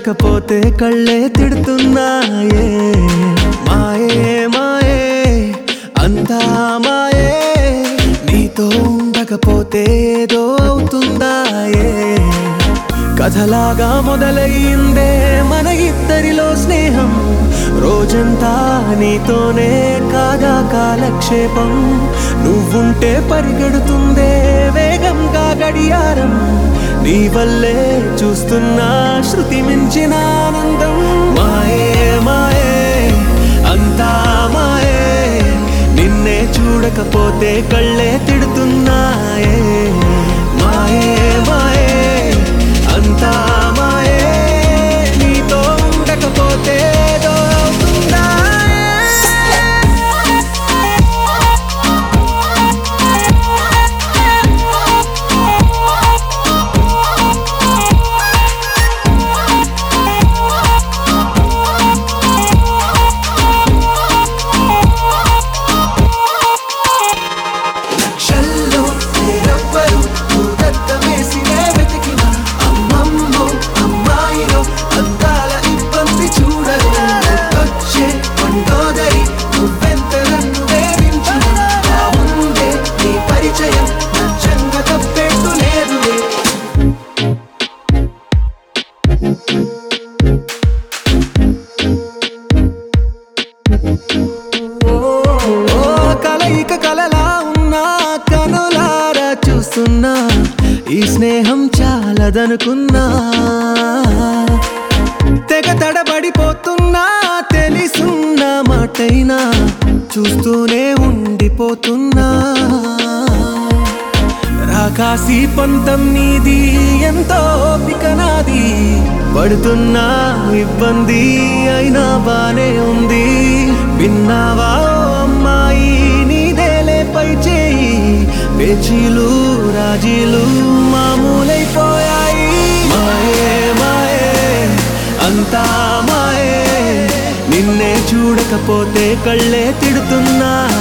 చూడకపోతే కళ్ళే తిడుతున్నాయే మాయే మాయే అంతా మాయే నీతో ఉండకపోతే ఏదో అవుతుందాయే కథలాగా మొదలయ్యిందే మన ఇద్దరిలో స్నేహం రోజంతా నీతోనే కాగా కాలక్షేపం నువ్వుంటే పరిగెడుతుందే వేగంగా గడియారం నీ వల్లే చూస్తున్నా శృతి మించిన ఆనందం మాయే మాయే అంతా మాయే నిన్నే చూడకపోతే కళ్ళే తిడుతున్నాయే మాయే మాయే అంతా మాయే నీతో ఉండకపోతే ఏదో అవుతుందాయే. లక్షల్లో నేనెవ్వరు భూతద్దమేసినే వెతికిన అమ్మమ్మో అమ్మాయిలో అందాల ఇబ్బంది చూడరు వచ్చే కొండోదరి నువ్వెంత నన్ను వేధించిన ఆ ముందే నీ పరిచయం నచ్చంగా తప్పెట్టు లేదులే ఓ కలయిక కలలా ఉన్నా కనులారా చూస్తున్నా ఈ స్నేహం చాలదనుకున్నా తెగ తడబడిపోతున్నా తెలిసున్న మాటైనా చూస్తూనే ఉండిపోతున్నా రాకాసి పంతం నీది ఎంతో ఓపిక నాది పడుతున్నా ఇబ్బంది అయినా బానే ఉంది విన్నావా ఓ అమ్మాయి నీదేలే పై చేయి పేచీలు రాజీలు మామూలైపోయాయి మాయే మాయే అంతా మాయే నిన్నే చూడకపోతే కళ్ళే తిడుతున్నా